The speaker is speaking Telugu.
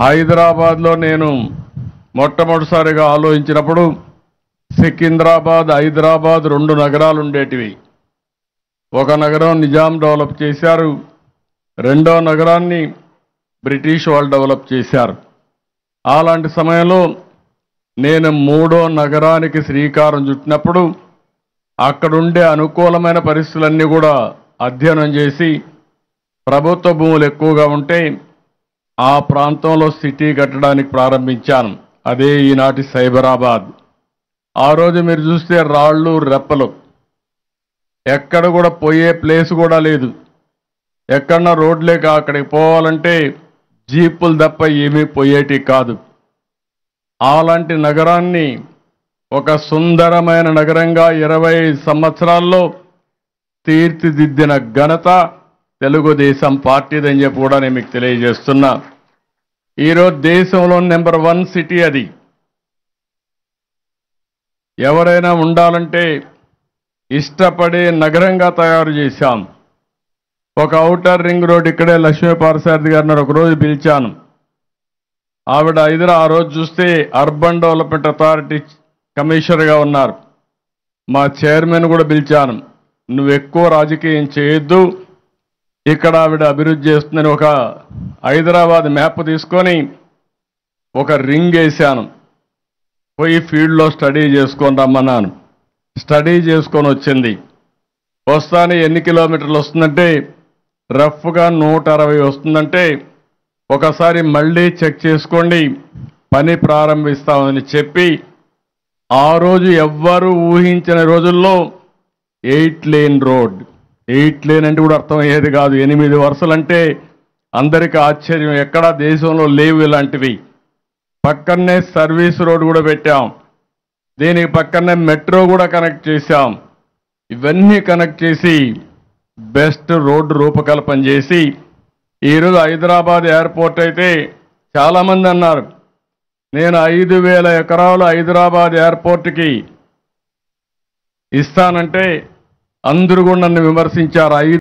హైదరాబాద్లో నేను మొట్టమొదటిసారిగా ఆలోచించినప్పుడు సికింద్రాబాద్ హైదరాబాద్ రెండు నగరాలు ఉండేటివి ఒక నగరం నిజాం డెవలప్ చేశారు రెండో నగరాన్ని బ్రిటిష్ వాళ్ళు డెవలప్ చేశారు అలాంటి సమయంలో నేను మూడో నగరానికి శ్రీకారం చుట్టినప్పుడు అక్కడుండే అనుకూలమైన పరిస్థితులన్నీ కూడా అధ్యయనం చేసి ప్రభుత్వ భూములు ఎక్కువగా ఉంటే ఆ ప్రాంతంలో సిటీ కట్టడానికి ప్రారంభించాను అదే ఈనాటి సైబరాబాద్ ఆ రోజు మీరు చూస్తే రాళ్ళు రెప్పలు ఎక్కడ కూడా పోయే ప్లేస్ కూడా లేదు ఎక్కడన్నా రోడ్లేక అక్కడికి పోవాలంటే జీపులు తప్ప ఏమీ పోయేటి కాదు అలాంటి నగరాన్ని ఒక సుందరమైన నగరంగా ఇరవై సంవత్సరాల్లో తీర్చిదిద్దిన ఘనత తెలుగుదేశం పార్టీదని చెప్పి కూడా నేను మీకు తెలియజేస్తున్నా ఈరోజు దేశంలో నెంబర్ వన్ సిటీ అది ఎవరైనా ఉండాలంటే ఇష్టపడే నగరంగా తయారు చేశాం ఒక ఔటర్ రింగ్ రోడ్ ఇక్కడే లక్ష్మీ పారసారథి గారిని ఒకరోజు పిలిచాను ఆవిడ హైదరా ఆ రోజు చూస్తే అర్బన్ డెవలప్మెంట్ అథారిటీ కమిషనర్గా ఉన్నారు మా చైర్మన్ కూడా పిలిచాను నువ్వు ఎక్కువ రాజకీయం చేయొద్దు ఇక్కడ ఆవిడ అభివృద్ధి చేస్తుందని ఒక హైదరాబాద్ మ్యాప్ తీసుకొని ఒక రింగ్ వేశాను పోయి ఫీల్డ్లో స్టడీ చేసుకొని రమ్మన్నాను స్టడీ చేసుకొని వచ్చింది వస్తానే ఎన్ని కిలోమీటర్లు వస్తుందంటే రఫ్గా నూట అరవై వస్తుందంటే ఒకసారి మళ్ళీ చెక్ చేసుకోండి పని ప్రారంభిస్తామని చెప్పి ఆ రోజు ఎవ్వరూ ఊహించిన రోజుల్లో eight lane road eight lane అంటే కూడా అర్థమయ్యేది కాదు ఎనిమిది వరుసలంటే అందరికీ ఆశ్చర్యం ఎక్కడా దేశంలో లేవు ఇలాంటివి పక్కనే సర్వీస్ రోడ్ కూడా పెట్టాం దీనికి పక్కనే మెట్రో కూడా కనెక్ట్ చేశాం ఇవన్నీ కనెక్ట్ చేసి బెస్ట్ రోడ్డు రూపకల్పన చేసి ఈరోజు హైదరాబాద్ ఎయిర్పోర్ట్ అయితే చాలామంది అన్నారు నేను ఐదు వేల ఎకరాలు హైదరాబాద్ ఎయిర్పోర్ట్కి ఇస్తానంటే అందరూ కూడా నన్ను విమర్శించారు ఐదు